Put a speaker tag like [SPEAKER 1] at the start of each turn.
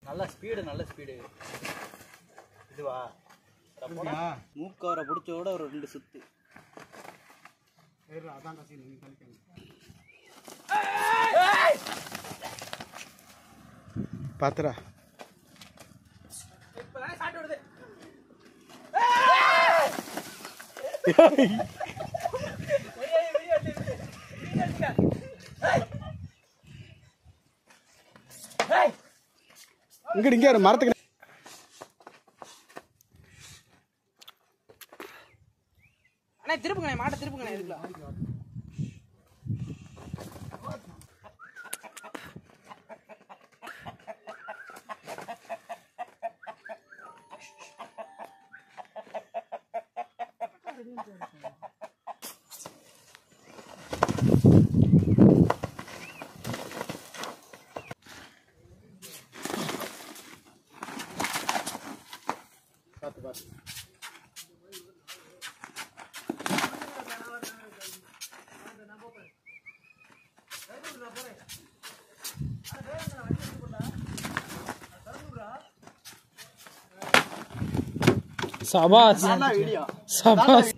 [SPEAKER 1] நல்ல ஸ்பீடு நல்ல ஸ்பீடு இதுவா
[SPEAKER 2] அப்படியா?
[SPEAKER 1] மூக்கவரை பிடிச்சோட ஒரு ரெண்டு சுத்து
[SPEAKER 2] சரி, அதான் கசி, நீ கழிக்கணும். பாத்துடா இங்கடி இங்கே இரு, மரத்துக்கு
[SPEAKER 3] அண்ணா திருப்புங்கண்ணே மாட்டை திருப்புங்கண்ணே இதுக்குள்ள
[SPEAKER 2] பார்த்து பார்த்து
[SPEAKER 3] சபாஸ்
[SPEAKER 1] வீடியோ
[SPEAKER 3] சபாஸ்